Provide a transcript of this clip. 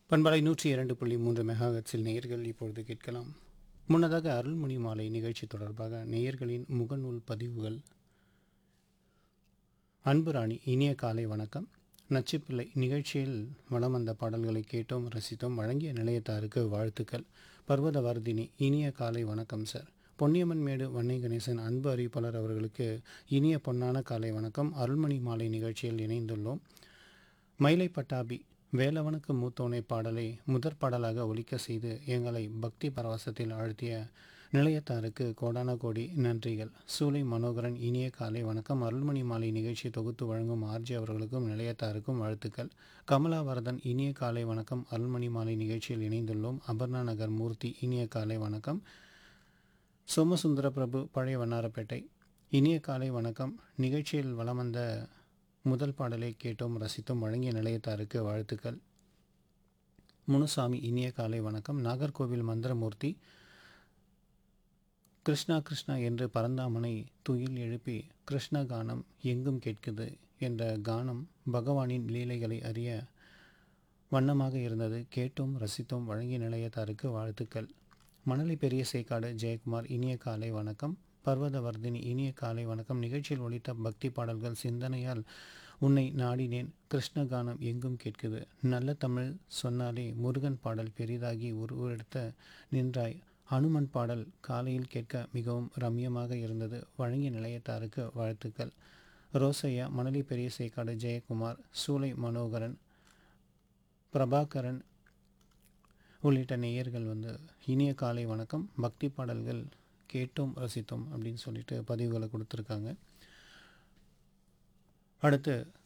பண்பலை நூற்றி இரண்டு புள்ளி மூன்று மெகாஹெட்ஸில் நேயர்கள் இப்பொழுது கேட்கலாம் முன்னதாக அருள்மணி மாலை நிகழ்ச்சி தொடர்பாக நேயர்களின் முகநூல் பதிவுகள் அன்பு ராணி இனிய காலை வணக்கம் நச்சுப்பிள்ளை நிகழ்ச்சியில் வலம் வந்த பாடல்களை கேட்டோம் ரசித்தோம் வழங்கிய நிலையத்தாருக்கு வாழ்த்துக்கள் பர்வத வர்தினி இனிய காலை வணக்கம் சார் பொன்னியம்மன் மேடு வன்னை கணேசன் அன்பு அறிவிப்பாளர் அவர்களுக்கு இனிய பொன்னான காலை வணக்கம் அருள்மணி மாலை நிகழ்ச்சியில் இணைந்துள்ளோம் மயிலை பட்டாபி வேலவனுக்கு மூத்தோனை பாடலை முதற் பாடலாக ஒலிக்க செய்து எங்களை பக்தி பரவசத்தில் ஆழ்த்திய நிலையத்தாருக்கு கோடான கோடி நன்றிகள் சூலை மனோகரன் இனிய காலை வணக்கம் அருள்மணி மாலை நிகழ்ச்சி தொகுத்து வழங்கும் ஆர்ஜி அவர்களுக்கும் நிலையத்தாருக்கும் வாழ்த்துக்கள் கமலாவரதன் இனிய காலை வணக்கம் அருள்மணி மாலை நிகழ்ச்சியில் இணைந்துள்ளோம் அபர்ணா நகர் மூர்த்தி இனிய காலை வணக்கம் சோமசுந்தர பிரபு பழைய வண்ணாரப்பேட்டை இனிய காலை வணக்கம் நிகழ்ச்சியில் வலம் வந்த முதல் பாடலை கேட்டோம் ரசித்தோம் வழங்கிய நிலையத்தாருக்கு வாழ்த்துக்கள் முனுசாமி இனிய காலை வணக்கம் நாகர்கோவில் மந்திரமூர்த்தி கிருஷ்ணா கிருஷ்ணா என்று பரந்தாமனை துயில் எழுப்பி கிருஷ்ண கானம் எங்கும் கேட்குது என்ற கானம் பகவானின் லீலைகளை அறிய வண்ணமாக இருந்தது கேட்டோம் ரசித்தோம் வழங்கிய நிலையத்தாருக்கு வாழ்த்துக்கள் மணலி பெரிய சேக்காடு ஜெயக்குமார் இனிய காலை வணக்கம் பர்வதவர்தினி இனிய காலை வணக்கம் நிகழ்ச்சியில் ஒலித்த பக்தி பாடல்கள் சிந்தனையால் உன்னை நாடினேன் கிருஷ்ணகானம் எங்கும் கேட்குது நல்ல தமிழ் சொன்னாலே முருகன் பாடல் பெரிதாகி உருவெடுத்த நின்றாய் அனுமன் பாடல் காலையில் கேட்க மிகவும் ரம்யமாக இருந்தது வழங்கிய நிலையத்தாருக்கு வாழ்த்துக்கள் ரோசையா மணலி பெரிய சேக்காடு ஜெயக்குமார் சூலை மனோகரன் பிரபாகரன் உள்ளிட்ட நேயர்கள் வந்து இனிய காலை வணக்கம் பக்தி பாடல்கள் கேட்டோம் ரசித்தோம் அப்படின்னு சொல்லிட்டு பதிவுகளை கொடுத்துருக்காங்க அடுத்து